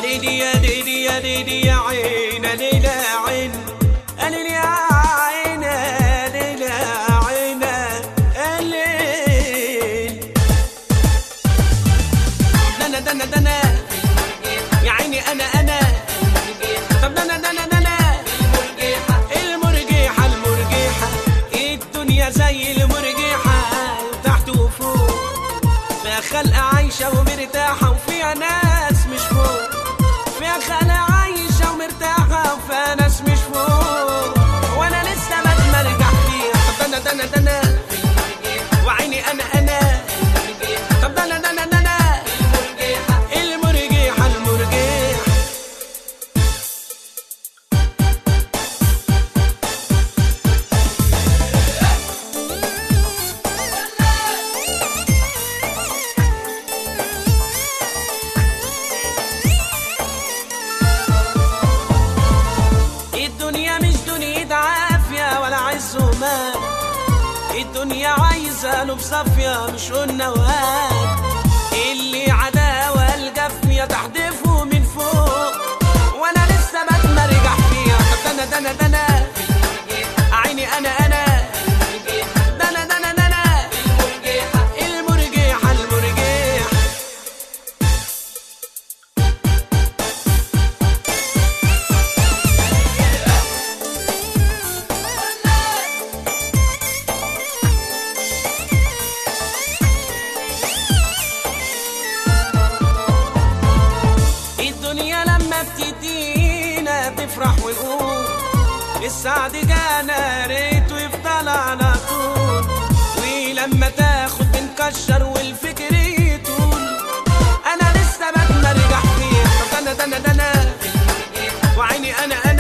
ليلي يا ليلي يا ليلي يا عين ليلى عين ليلي يا عين ليلى عين الليل دنا دنا دنا يا عيني انا انا طب دنا دنا دنا المرجيحة المرجيحة الدنيا زي المرجيحة تحت وفوق فيها خلقة عايشة ومرتاحة وفيها ناس مش فوق فيها خلقة عايشة ومرتاحة وفيها ناس مش فوق وانا لسه بتمرجح فيها طب دنا دنا دنا وعيني انا انا طب دنا دنا دنا المرجيحة المرجيحة الدنيا مش دنيا عافية ولا عز ومال الدنيا عايزة قلوب صافية مش قلنا وهات اللي عداوة الجافية تحدفه من فوق وانا لسه بتمرجح فيها طب دنا دنا دنا عيني انا انا دنا دنا دنا المرجيحة المرجيحة الدنيا لما بتدينا تفرح ونقول السعد جانا ريته يفضل على طول ولما تاخد بنكشر والفكر يطول انا لسه بتمرجح فيها طب دنا دنا دنا وعيني انا